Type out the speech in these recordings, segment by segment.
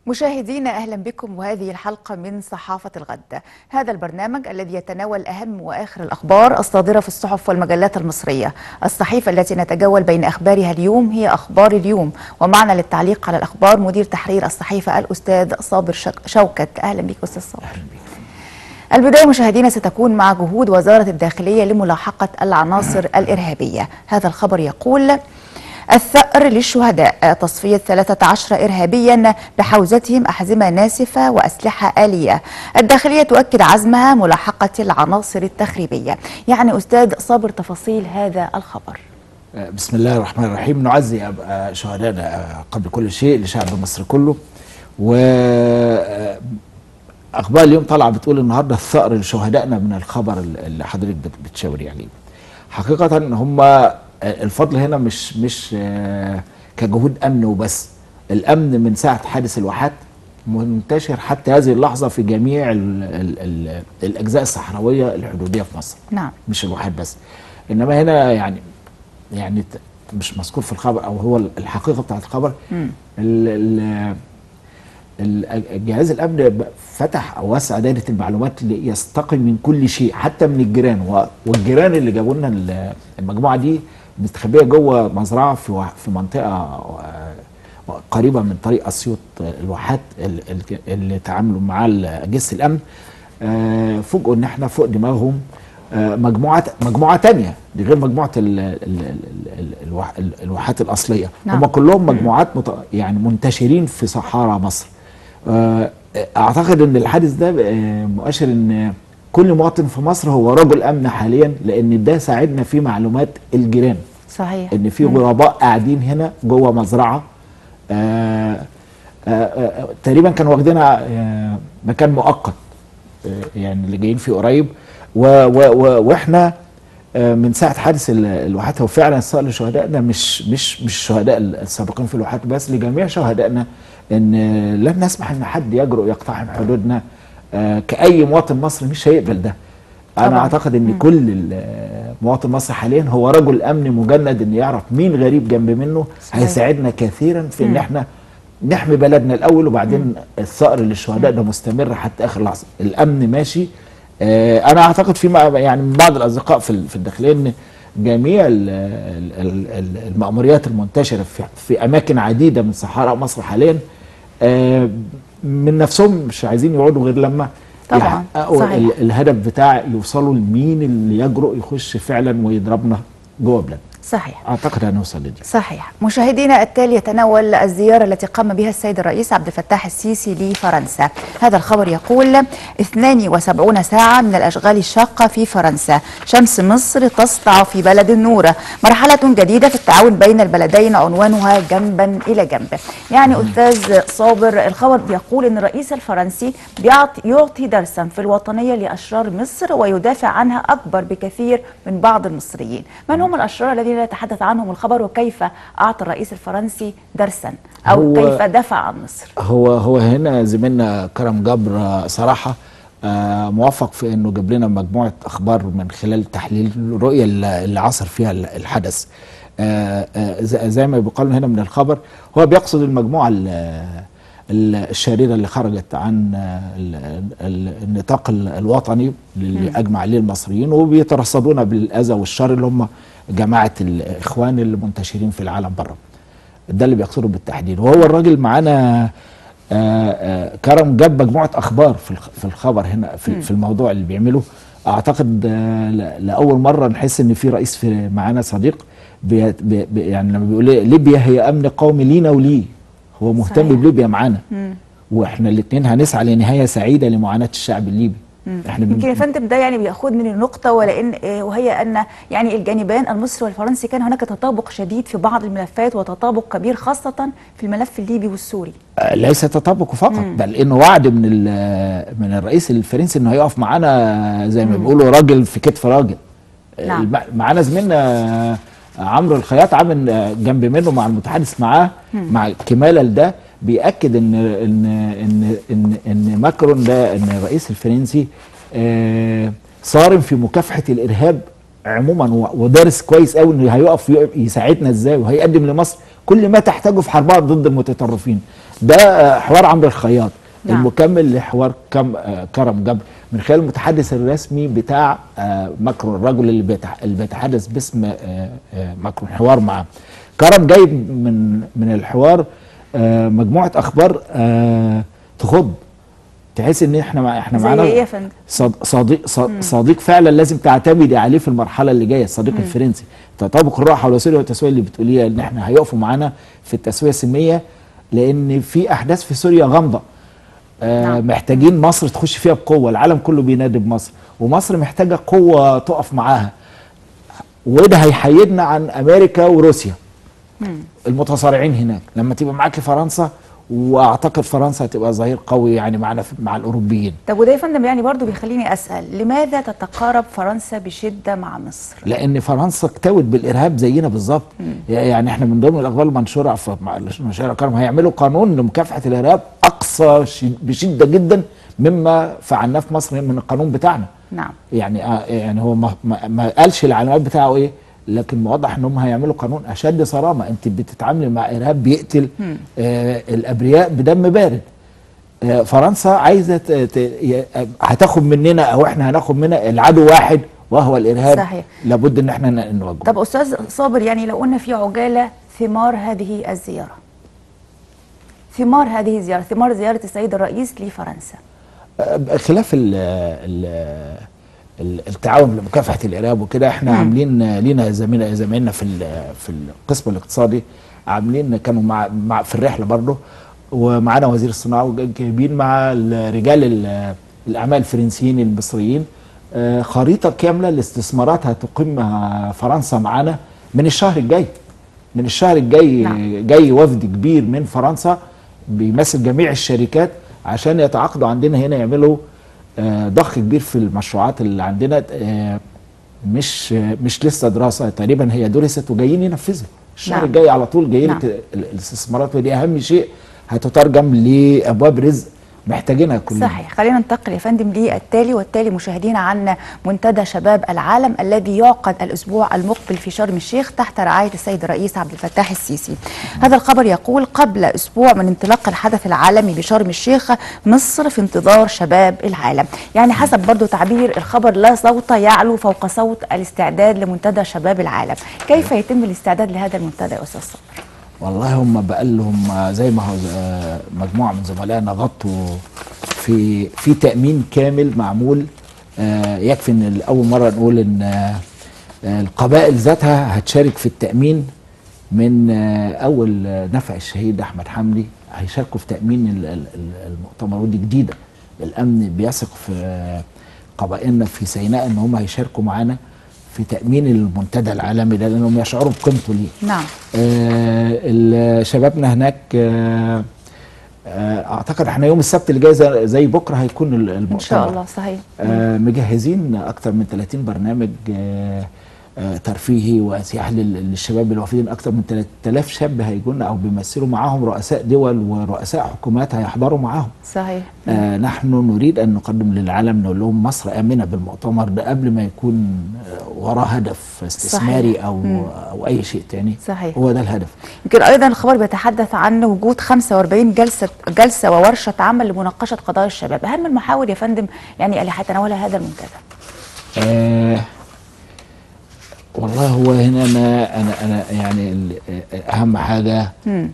مشاهدينا اهلا بكم وهذه الحلقه من صحافه الغد هذا البرنامج الذي يتناول اهم واخر الاخبار الصادره في الصحف والمجلات المصريه الصحيفه التي نتجول بين اخبارها اليوم هي اخبار اليوم ومعنا للتعليق على الاخبار مدير تحرير الصحيفه الاستاذ صابر شوكت اهلا بك استاذ صابر البداية مشاهدينا ستكون مع جهود وزارة الداخلية لملاحقة العناصر الإرهابية هذا الخبر يقول الثأر للشهداء تصفية 13 إرهابيا بحوزتهم أحزمة ناسفة وأسلحة آلية الداخلية تؤكد عزمها ملاحقة العناصر التخريبية يعني أستاذ صابر تفاصيل هذا الخبر بسم الله الرحمن الرحيم نعزي شهدائنا قبل كل شيء لشعب مصر كله و اخبار اليوم طالعه بتقول النهارده الثأر لشهدائنا من الخبر اللي حضرتك بتشاوري عليه حقيقه هم الفضل هنا مش مش كجهود امن وبس الامن من ساعه حادث الواحات منتشر حتى هذه اللحظه في جميع ال ال ال الاجزاء الصحراويه الحدوديه في مصر نعم مش الواحات بس انما هنا يعني يعني مش مذكور في الخبر او هو الحقيقه بتاعت الخبر ال الجهاز الامن فتح او وسع دائره المعلومات ليستقي من كل شيء حتى من الجيران والجيران اللي جابوا لنا المجموعه دي مستخبيه جوه مزرعه في في منطقه قريبه من طريق اسيوط الواحات اللي تعاملوا مع اجهزه الامن فوجئوا ان احنا فوق دماغهم مجموعه مجموعه ثانيه دي غير مجموعه ال ال ال الواحات الاصليه نعم. هم كلهم مجموعات يعني منتشرين في صحارى مصر اعتقد ان الحادث ده مؤشر ان كل مواطن في مصر هو رجل امن حاليا لان ده ساعدنا في معلومات الجيران صحيح ان في غرباء قاعدين هنا جوه مزرعه آآ آآ تقريبا كانوا واخدينها مكان مؤقت يعني اللي جايين فيه قريب و و و واحنا من ساعه حادث الواحات هو فعلا صار لشهدائنا مش مش مش الشهداء السابقين في الواحات بس لجميع شهدائنا ان لن نسمح ان حد يجرؤ يقتحم حدودنا آه كاي مواطن مصري مش هيقبل ده انا طبعا. اعتقد ان م. كل مواطن مصري حاليا هو رجل امن مجند ان يعرف مين غريب جنب منه صحيح. هيساعدنا كثيرا في ان م. احنا نحمي بلدنا الاول وبعدين م. الثأر للشهداء ده مستمر حتى اخر لحظه الامن ماشي آه انا اعتقد في يعني من بعض الاصدقاء في في الداخليه ان جميع المأموريات المنتشره في, في اماكن عديده من صحراء مصر حاليا آه من نفسهم مش عايزين يقعدوا غير لما طبعا يحققوا الهدف بتاع يوصلوا لمين اللي يجرؤ يخش فعلا ويضربنا جوه بلادنا صحيح اعتقد هنوصل لدي صحيح مشاهدينا التالي يتناول الزياره التي قام بها السيد الرئيس عبد الفتاح السيسي لفرنسا هذا الخبر يقول 72 ساعه من الاشغال الشاقه في فرنسا شمس مصر تسطع في بلد النور مرحله جديده في التعاون بين البلدين عنوانها جنبا الى جنب يعني استاذ صابر الخبر يقول ان الرئيس الفرنسي بيعطي يعطي درسا في الوطنيه لاشرار مصر ويدافع عنها اكبر بكثير من بعض المصريين من هم الاشرار الذين يتحدث عنهم الخبر وكيف اعطى الرئيس الفرنسي درسا او كيف دافع عن مصر هو هو هنا زميلنا كرم جبر صراحه آه موفق في انه جاب لنا مجموعه اخبار من خلال تحليل الرؤيه اللي عصر فيها الحدث آه آه زي ما بيقال هنا من الخبر هو بيقصد المجموعه الشريره اللي خرجت عن النطاق الوطني اللي اجمع عليه المصريين وبيترصدون بالاذى والشر اللي هم جماعه الاخوان اللي منتشرين في العالم بره ده اللي بيقصده بالتحديد وهو الراجل معانا كرم جاب مجموعه اخبار في الخبر هنا في, في الموضوع اللي بيعمله اعتقد لاول مره نحس ان في رئيس في معانا صديق بي بي يعني لما بيقول ليبيا هي امن قومي لينا وليه هو مهتم صحيح. بليبيا معانا واحنا الاثنين هنسعى لنهايه سعيده لمعاناه الشعب الليبي احنا يمكن يا فندم ده يعني بياخدني لنقطه ولان وهي ان يعني الجانبين المصري والفرنسي كان هناك تطابق شديد في بعض الملفات وتطابق كبير خاصه في الملف الليبي والسوري. ليس تطابق فقط مم. بل انه وعد من من الرئيس الفرنسي انه هيقف معانا زي ما بيقولوا راجل في كتف راجل. نعم. معانا زميلنا عمرو الخياط عامل جنب منه مع المتحدث معاه مع كماله لده بيأكد ان ان ان ان, إن ماكرون ده ان الرئيس الفرنسي آه صارم في مكافحه الارهاب عموما ودارس كويس قوي انه هيقف يساعدنا ازاي وهيقدم لمصر كل ما تحتاجه في حربها ضد المتطرفين ده آه، حوار عمرو الخياط نعم. المكمل لحوار كم آه، كرم جبر من خلال المتحدث الرسمي بتاع آه، ماكرون الرجل اللي بيتح- اللي بيتحدث باسم آه، آه، ماكرون حوار معاه كرم جايب من من الحوار آه، مجموعه اخبار آه، تخض تحس ان احنا مع احنا زي معانا ايه يا فندم؟ صد- صديق صد- صديق فعلا لازم تعتمدي عليه في المرحله اللي جايه الصديق الفرنسي تطابق الراحه والوسيله والتسويه اللي بتقوليها ان احنا هيقفوا معانا في التسويه السلميه لان في احداث في سوريا غامضه آه نعم. محتاجين مصر تخش فيها بقوه العالم كله بينادي بمصر ومصر محتاجه قوه تقف معاها وده هيحيدنا عن امريكا وروسيا المتصارعين هناك لما تبقى معاكي فرنسا واعتقد فرنسا هتبقى ظهير قوي يعني معنا في- مع الاوروبيين طب وده يا فندم يعني برضو بيخليني اسال لماذا تتقارب فرنسا بشده مع مصر؟ لان فرنسا اكتوت بالارهاب زينا بالظبط يعني احنا من ضمن الاخبار المنشوره في مع المشاهير الكرام هيعملوا قانون لمكافحه الارهاب اقصى ش- بشده جدا مما فعلناه في مصر من القانون بتاعنا نعم يعني آه يعني هو ما, ما, ما قالش العنوان بتاعه ايه لكن موضح ان هم هيعملوا قانون اشد صرامه انت بتتعاملي مع ارهاب بيقتل آه الابرياء بدم بارد آه فرنسا عايزه ت- ت- ي- هتاخد مننا او احنا هناخد منها العدو واحد وهو الارهاب صحيح. لابد ان احنا ن- نواجهه طب استاذ صابر يعني لو قلنا في عجاله ثمار هذه الزياره ثمار هذه الزياره ثمار زياره السيد الرئيس لفرنسا آه، خلاف ال ال ال- التعاون لمكافحه الارهاب وكده احنا عاملين آه، لينا زميلنا زمايلنا في ال- في القسم الاقتصادي عاملين كانوا مع, مع في الرحله برضه ومعانا وزير الصناعه وجايبين مع ال- رجال ال- الاعمال الفرنسيين المصريين آه، خريطه كامله لاستثمارات هتقيمها فرنسا معانا من الشهر الجاي من الشهر الجاي نعم. جاي وفد كبير من فرنسا بيمثل جميع الشركات عشان يتعاقدوا عندنا هنا يعملوا آه، ضخ كبير في المشروعات اللي عندنا آه، مش آه، مش لسه دراسه تقريبا هي درست وجايين ينفذوا الشهر نعم. الجاي على طول جاي نعم. لك ال- الاستثمارات ودي اهم شيء هتترجم لابواب رزق محتاجينها كلنا صحيح خلينا ننتقل يا فندم للتالي والتالي مشاهدينا عن منتدى شباب العالم الذي يعقد الاسبوع المقبل في شرم الشيخ تحت رعايه السيد الرئيس عبد الفتاح السيسي. هذا الخبر يقول قبل اسبوع من انطلاق الحدث العالمي بشرم الشيخ مصر في انتظار شباب العالم. يعني حسب برضو تعبير الخبر لا صوت يعلو فوق صوت الاستعداد لمنتدى شباب العالم. كيف يتم الاستعداد لهذا المنتدى يا استاذ صبري؟ والله هم بقالهم زي ما هو آه، مجموعه من زملائنا غطوا في في تامين كامل معمول آه، يكفي ان اول مره نقول ان آه، آه، القبائل ذاتها هتشارك في التامين من آه، اول آه، نفع الشهيد احمد حمدي هيشاركوا في تامين ال- ال- ال- المؤتمر ودي جديده الامن بيثق في آه، قبائلنا في سيناء ان هم هيشاركوا معانا في تامين المنتدى العالمي ده لانهم يشعروا بقيمته ليه نعم آه، ال- شبابنا هناك آه، آه، اعتقد احنا يوم السبت اللي جاي زي- زي بكره هيكون ال- المؤتمر ان شاء الله صحيح. آه، مجهزين اكتر من 30 برنامج آه، آه، ترفيهي وسياحي لل- للشباب الوافدين اكتر من 3000 شاب هيجونا او بيمثلوا معاهم رؤساء دول ورؤساء حكومات هيحضروا معاهم صحيح. آه نحن نريد ان نقدم للعالم نقول لهم مصر امنه بالمؤتمر ده قبل ما يكون آه، وراه هدف استثماري صحيح. او مم. او اي شيء تاني صحيح. هو ده الهدف يمكن ايضا الخبر بيتحدث عن وجود 45 جلسه جلسه وورشه عمل لمناقشه قضايا الشباب، اهم المحاور يا فندم يعني اللي هيتناولها هذا المنتدى. آه والله هو هنا انا انا انا يعني ال- آه، اهم حاجه مم.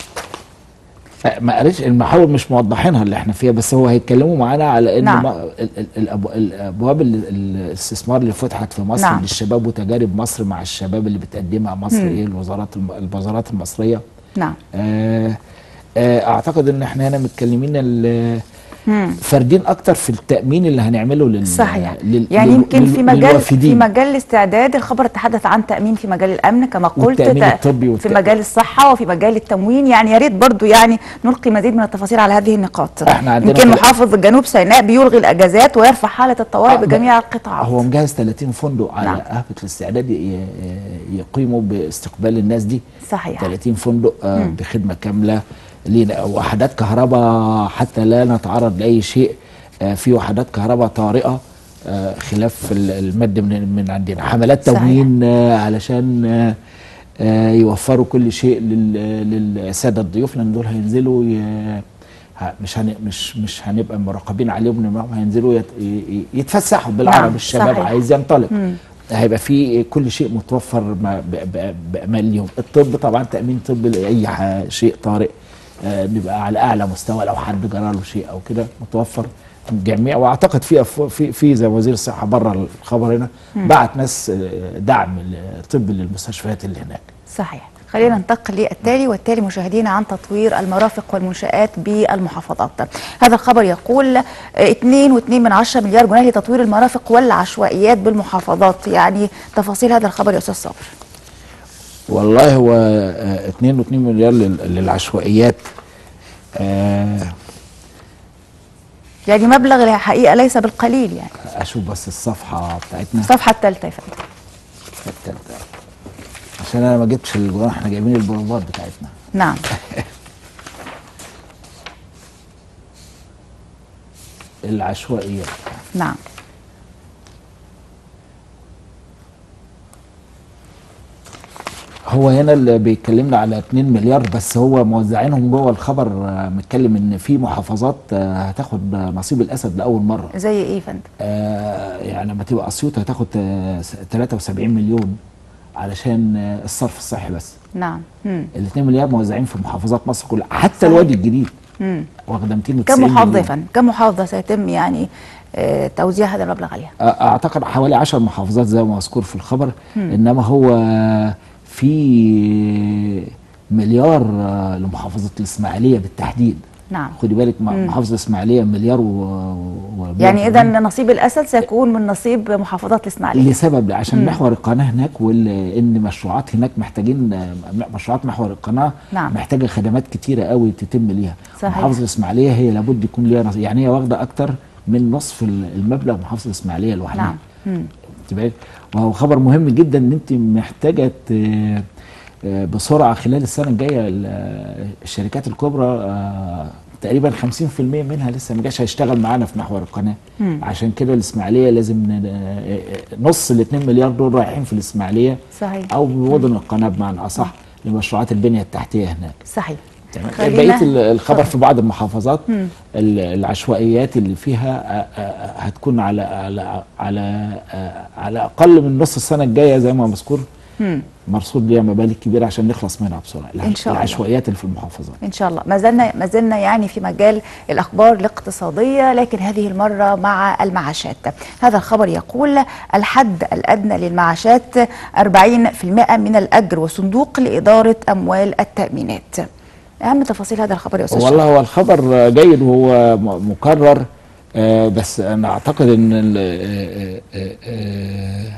آه، ما قالش المحاور مش موضحينها اللي احنا فيها بس هو هيتكلموا معانا على ان نعم. ما ال- ال- الأبو- الابواب ال- الاستثمار اللي فتحت في مصر نعم. للشباب وتجارب مصر مع الشباب اللي بتقدمها مصر ايه الوزارات الم- الوزارات المصريه نعم. آه، آه، اعتقد ان احنا هنا متكلمين ال- مم. فاردين اكتر في التامين اللي هنعمله لل صحيح لل- يعني لل- يمكن في لل- مجال في للوافدين. مجال الاستعداد الخبر تحدث عن تامين في مجال الامن كما قلت والتأمين تا- الطبي في والتأ- مجال الصحه وفي مجال التموين يعني يا ريت برضو يعني نلقي مزيد من التفاصيل على هذه النقاط احنا عندنا يمكن في- محافظ جنوب سيناء بيلغي الاجازات ويرفع حاله الطوارئ آه، بجميع هو القطاعات مجهز 30 فندق على نعم. قهوه الاستعداد ي- ي- يقيموا باستقبال الناس دي صحيح 30 فندق آه، بخدمه كامله لينا وحدات كهرباء حتى لا نتعرض لاي شيء آه، في وحدات كهرباء طارئه آه، خلاف ال- المد من من عندنا حملات صحيح. تموين آه، علشان آه، آه، يوفروا كل شيء لل- للساده الضيوف لان دول هينزلوا ي- ه- مش هن مش مش هنبقى مراقبين عليهم انهم هينزلوا يت- ي- يتفسحوا بالعربي نعم، الشباب صحيح. عايز ينطلق هيبقى في كل شيء متوفر ما- ب- ب- بامان ليهم الطب طبعا تامين طب لاي ح- شيء طارئ آه، نبقى على اعلى مستوى لو حد جرى له شيء او كده متوفر جميع واعتقد في أف- في في زي وزير الصحه بره الخبر هنا بعت ناس آه، دعم طبي للمستشفيات اللي هناك صحيح خلينا ننتقل للتالي والتالي مشاهدينا عن تطوير المرافق والمنشآت بالمحافظات هذا الخبر يقول آه، 2.2 من عشرة مليار جنيه لتطوير المرافق والعشوائيات بالمحافظات يعني تفاصيل هذا الخبر يا أستاذ صابر والله هو 2.2 مليار لل- للعشوائيات آه، يعني مبلغ الحقيقة ليس بالقليل يعني اشوف بس الصفحه بتاعتنا الصفحة الثالثة يا فندم التالتة. عشان انا ما جبتش الجوان احنا جايبين البروفات بتاعتنا نعم العشوائيات نعم هو هنا اللي بيتكلمنا على 2 مليار بس هو موزعينهم جوه الخبر آه، متكلم ان في محافظات آه، هتاخد آه، نصيب الاسد لاول مره زي إيه يا فندم آه، يعني لما تبقى اسيوط هتاخد آه، س- 73 مليون علشان آه، الصرف الصحي بس نعم مم. ال 2 مليار موزعين في محافظات مصر كلها حتى صحيح. الوادي الجديد مم. واخده 290 كم محافظة يا مليون. فندم كم محافظة سيتم يعني آه، توزيع هذا المبلغ عليها اعتقد حوالي 10 محافظات زي ما مذكور في الخبر انما هو في مليار آه، لمحافظه الاسماعيليه بالتحديد نعم خدي بالك م- محافظه الاسماعيليه مليار و, و يعني إذا نصيب الأسد سيكون من نصيب محافظات الإسماعيلية لسبب عشان محور القناه هناك وان مشروعات هناك محتاجين آه، م- مشروعات محور القناه نعم. محتاجه خدمات كتيره قوي تتم ليها صحيح. محافظه الاسماعيليه هي لابد يكون ليها نص- يعني هي واخده اكتر من نصف ال- المبلغ محافظه الاسماعيليه لوحدها نعم مم. خدي بالك وهو خبر مهم جدا ان انت محتاجه ت- آه، بسرعه خلال السنه الجايه ال- آه، الشركات الكبرى آه، تقريبا 50% منها لسه ما جاش هيشتغل معانا في محور القناه عشان كده الاسماعيليه لازم ن- آه، آه، نص ال 2 مليار دول رايحين في الاسماعيليه صحيح او بمدن القناه بمعنى اصح لمشروعات البنيه التحتيه هناك صحيح تمام خلينا- بقيه ال- الخبر اتفضل. في بعض المحافظات ال- العشوائيات اللي فيها آه، آه، هتكون على على على آه، على اقل من نص السنه الجايه زي ما مذكور مم. مرصود ليها مبالغ كبيره عشان نخلص منها بسرعه إن شاء الله. العشوائيات اللي في المحافظات إن شاء الله ما زلنا ما زلنا يعني في مجال الأخبار الاقتصادية لكن هذه المرة مع المعاشات هذا الخبر يقول الحد الأدنى للمعاشات 40% من الأجر وصندوق لإدارة أموال التأمينات أهم تفاصيل هذا الخبر يا أستاذ والله هو الخبر جيد وهو م- مكرر آه، بس انا اعتقد ان ال- آه، آه، آه،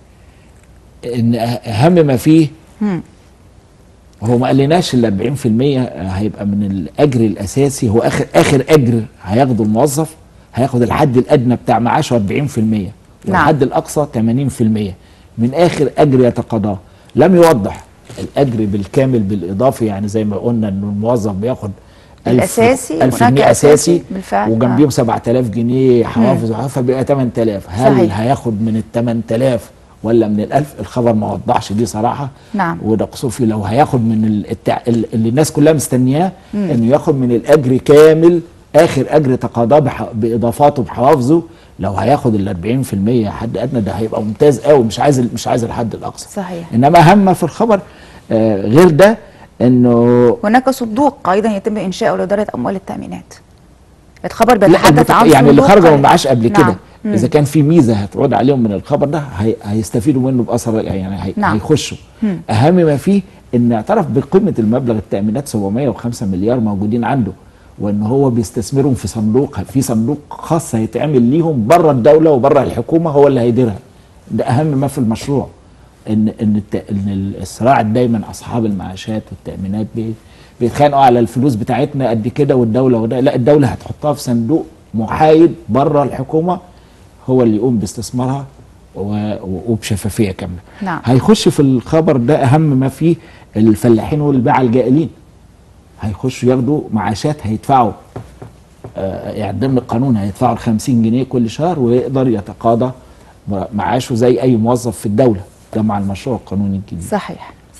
ان اهم ما فيه مم. هو ما قالناش ال 40% هيبقى من الاجر الاساسي هو اخر اخر اجر هياخده الموظف هياخد الحد الادنى بتاع معاشه 40% والحد الاقصى 80% من اخر اجر يتقاضاه لم يوضح الاجر بالكامل بالاضافي يعني زي ما قلنا انه الموظف بياخد الأساسي، 1000 هناك جنيه أساسي اساسي بالفعل، وجنبيهم 7000 جنيه حوافز وحوافز فبيبقى 8000 هل صحيح. هياخد من ال 8000 ولا من ال 1000 الخبر ما وضحش دي صراحه نعم. وده قصور فيه لو هياخد من ال- التع... ال- اللي الناس كلها مستنياه انه ياخد من الاجر كامل اخر اجر تقاضاه بح... باضافاته بحوافزه لو هياخد ال 40% حد ادنى ده هيبقى ممتاز قوي مش عايز ال- مش عايز الحد الاقصى صحيح. انما اهم ما في الخبر آه غير ده انه هناك صندوق أيضا يتم إنشاؤه لإدارة أموال التأمينات الخبر لا، بيتحدث عن يعني اللي صندوق- خرجوا من المعاش قبل نعم. كده مم. اذا كان في ميزه هتعود عليهم من الخبر ده هي هيستفيدوا منه باثر يعني هي نعم. هيخشوا اهم ما فيه ان اعترف بقيمه المبلغ التامينات 705 مليار موجودين عنده وان هو بيستثمرهم في صندوق في صندوق خاص هيتعمل ليهم بره الدوله وبره الحكومه هو اللي هيديرها ده اهم ما في المشروع ان ان الت- ان الصراع دايما اصحاب المعاشات والتامينات بي- بيتخانقوا على الفلوس بتاعتنا قد كده والدوله وده لا الدوله هتحطها في صندوق محايد بره الحكومه هو اللي يقوم باستثمارها و- وبشفافيه كامله نعم. هيخش في الخبر ده اهم ما فيه الفلاحين والباعة الجائلين هيخشوا ياخدوا معاشات هيدفعوا آه، يعني ضمن القانون هيدفعوا ال 50 جنيه كل شهر ويقدر يتقاضى معاشه زي اي موظف في الدوله ده مع المشروع القانوني الجديد صحيح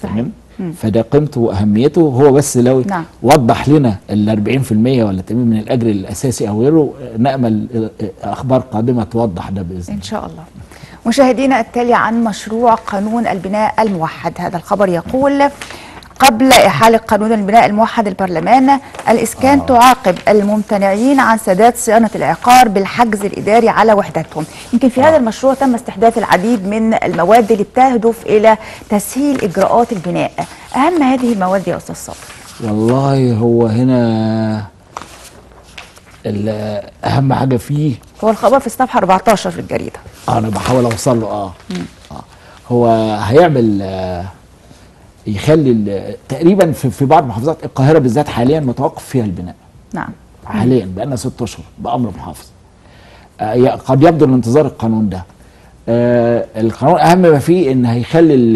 صحيح. تمام فده قيمته واهميته هو بس لو نعم. وضح لنا ال 40% ولا 80 من الاجر الاساسي او غيره نامل اخبار قادمه توضح ده باذن الله إن شاء الله مشاهدينا التالي عن مشروع قانون البناء الموحد هذا الخبر يقول قبل إحالة قانون البناء الموحد البرلمان الإسكان آه. تعاقب الممتنعين عن سداد صيانة العقار بالحجز الإداري على وحدتهم يمكن في آه. هذا المشروع تم استحداث العديد من المواد اللي بتهدف إلى تسهيل إجراءات البناء أهم هذه المواد يا أستاذ صابر والله هو هنا ال- اهم حاجه فيه هو الخبر في الصفحة 14 في الجريدة آه انا بحاول اوصل له اه, آه. هو هيعمل آه يخلي ال- تقريبا في, في بعض محافظات القاهره بالذات حاليا متوقف فيها البناء نعم حاليا بقالنا ست اشهر بامر محافظ آه ي- قد يبدو الانتظار القانون ده آه القانون اهم ما فيه ان هيخلي ال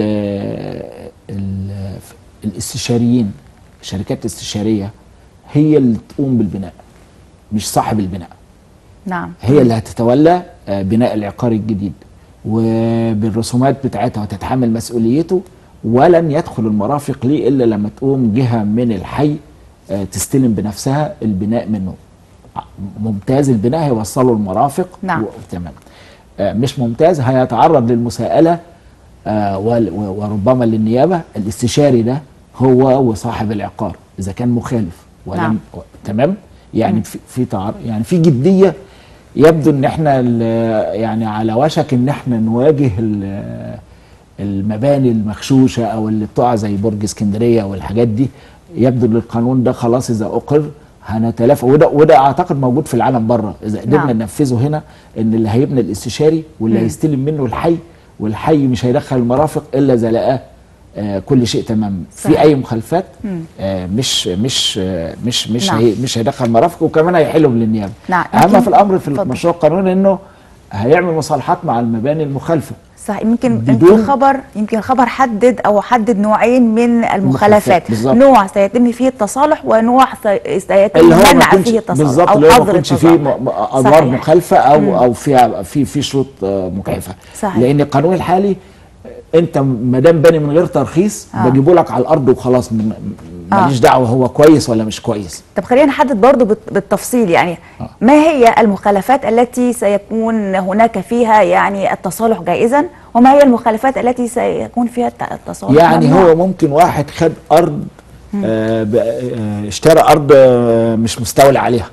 ال الاستشاريين الشركات الاستشاريه هي اللي تقوم بالبناء مش صاحب البناء نعم هي اللي هتتولى آه، بناء العقار الجديد وبالرسومات بتاعتها وتتحمل مسؤوليته ولن يدخل المرافق ليه الا لما تقوم جهه من الحي آه، تستلم بنفسها البناء منه ع- ممتاز البناء هيوصله المرافق نعم. و- تمام آه، مش ممتاز هيتعرض للمساءله آه، وال- و- وربما للنيابه الاستشاري ده هو وصاحب العقار اذا كان مخالف ولم نعم. و- تمام يعني في في تعر... يعني في جديه يبدو ان احنا ال- يعني على وشك ان احنا نواجه ال- المباني المغشوشه او اللي بتقع زي برج اسكندريه والحاجات دي يبدو ان القانون ده خلاص اذا اقر هنتلافى وده وده اعتقد موجود في العالم بره اذا قدرنا نعم. ننفذه هنا ان اللي هيبني الاستشاري واللي هيستلم منه الحي والحي مش هيدخل المرافق الا اذا لقاه آه، كل شيء تمام في صحيح. اي مخالفات آه، مش مش آه، مش مش نعم. هي مش هيدخل مرافق وكمان هيحلهم للنيابه نعم. اهم يمكن- في الامر في اتفضل. المشروع القانوني انه هيعمل مصالحات مع المباني المخالفه صح يمكن بدون- يمكن خبر يمكن خبر حدد او حدد نوعين من المخالفات بالظبط. نوع سيتم فيه التصالح ونوع سي- سيتم اللي هو ما منع يكونش فيه التصالح بالظبط او اللي هو ما حظر يكونش فيه التصالح م- م- ادوار صحيح. مخالفه او او فيها في في شروط آه، مكيفه صحيح. لان القانون الحالي آه، انت ما دام باني من غير ترخيص آه. بجيبه لك على الارض وخلاص م- م- ماليش دعوه هو كويس ولا مش كويس طب خلينا نحدد برضو بت- بالتفصيل يعني آه. ما هي المخالفات التي سيكون هناك فيها يعني التصالح جائزا وما هي المخالفات التي سيكون فيها الت- التصالح يعني ممنوع؟ هو ممكن واحد خد ارض آه ب- آه، اشترى ارض آه، مش مستولى عليها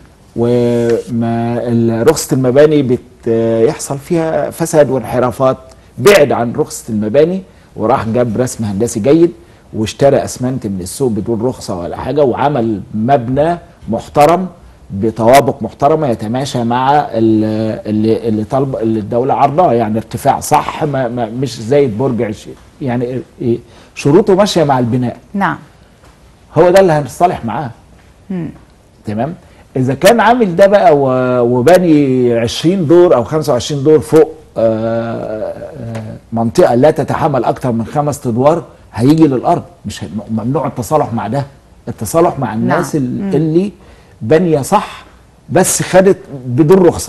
وما ال- رخصه المباني بيحصل فيها فساد وانحرافات بعد عن رخصه المباني وراح جاب رسم هندسي جيد واشترى اسمنت من السوق بدون رخصه ولا حاجه وعمل مبنى محترم بطوابق محترمه يتماشى مع ال- اللي اللي طالب اللي الدوله عرضاه يعني ارتفاع صح ما ما مش زي برج عش- يعني إيه، شروطه ماشيه مع البناء نعم هو ده اللي هنصطلح معاه تمام اذا كان عامل ده بقى و- وباني 20 دور او 25 دور فوق آه، آه، منطقه لا تتحمل اكتر من خمس ادوار هيجي للارض مش هي- ممنوع التصالح مع ده التصالح مع الناس نعم. ال- اللي بانيه صح بس خدت بدون رخصه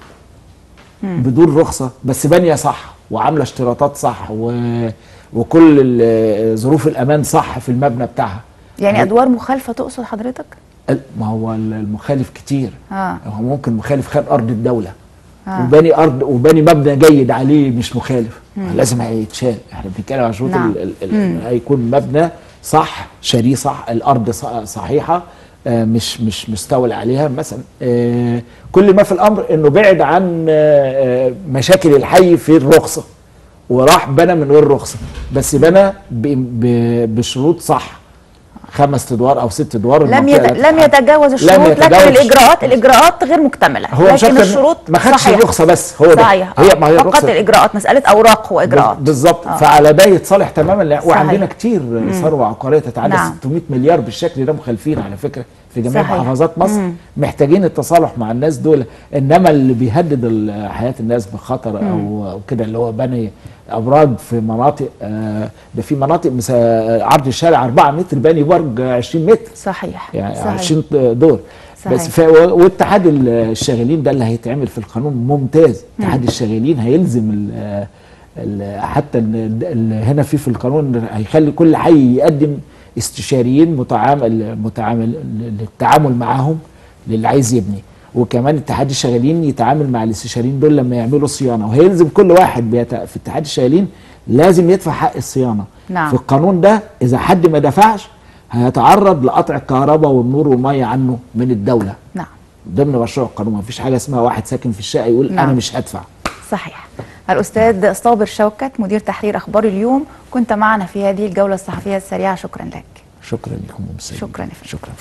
بدون رخصه بس بانيه صح وعامله اشتراطات صح و... وكل ال- ظروف الامان صح في المبنى بتاعها يعني هي- ادوار مخالفه تقصد حضرتك ال- ما هو المخالف كتير اه هو ممكن مخالف خد ارض الدوله آه. وباني ارض وباني مبنى جيد عليه مش مخالف لازم هيتشال احنا بنتكلم عن شروط نعم. ال- ال- ال- هيكون مبنى صح شاريه صح الارض ص- صحيحه آه، مش مش مستولى عليها مثلا آه، كل ما في الامر انه بعد عن آه، آه، مشاكل الحي في الرخصه وراح بنى من غير رخصه بس بنى ب- ب- بشروط صح خمس ادوار او ست ادوار لم المنطقة يت... لا لم تتحمل. يتجاوز الشروط لكن يتجاوز الاجراءات الاجراءات غير مكتمله هو مش لكن أكتر- الشروط ما خدش صحيح. الرخصه بس هو ده صحيح هي آه. ما هي فقط الرخصه الاجراءات مساله اوراق واجراءات بالظبط آه. فعلى ده يتصالح تماما لا- صحيح. وعندنا كتير ثروه عقاريه تتعدى نعم. 600 مليار بالشكل ده مخالفين على فكره في جميع صحيح. محافظات مصر محتاجين التصالح مع الناس دول انما اللي بيهدد ال- حياه الناس بخطر او أو كده اللي هو بني ابراج في مناطق آه، ده في مناطق مسا- عرض الشارع 4 متر باني برج 20 متر صحيح يعني صحيح. 20 دور صحيح. بس ف... واتحاد الشاغلين ده اللي هيتعمل في القانون ممتاز اتحاد الشاغلين هيلزم ال- ال- حتى ال- ال- هنا في في القانون هيخلي كل حي يقدم استشاريين متعامل متعامل للتعامل معاهم للي عايز يبني وكمان اتحاد الشغالين يتعامل مع الاستشاريين دول لما يعملوا صيانه وهيلزم كل واحد بيت... في اتحاد الشغالين لازم يدفع حق الصيانه نعم. في القانون ده اذا حد ما دفعش هيتعرض لقطع الكهرباء والنور والميه عنه من الدوله نعم ضمن مشروع القانون ما فيش حاجه اسمها واحد ساكن في الشقه يقول نعم. انا مش هدفع صحيح الأستاذ صابر شوكت مدير تحرير أخبار اليوم كنت معنا في هذه الجولة الصحفية السريعة شكرا لك شكرا لكم أم سيد. شكراً يا فندم. شكرا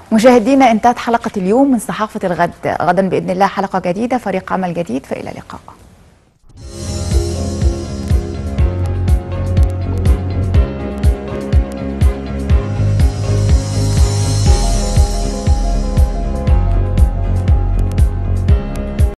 مشاهدينا انتهت حلقة اليوم من صحافة الغد غدا بإذن الله حلقة جديدة فريق عمل جديد فإلى اللقاء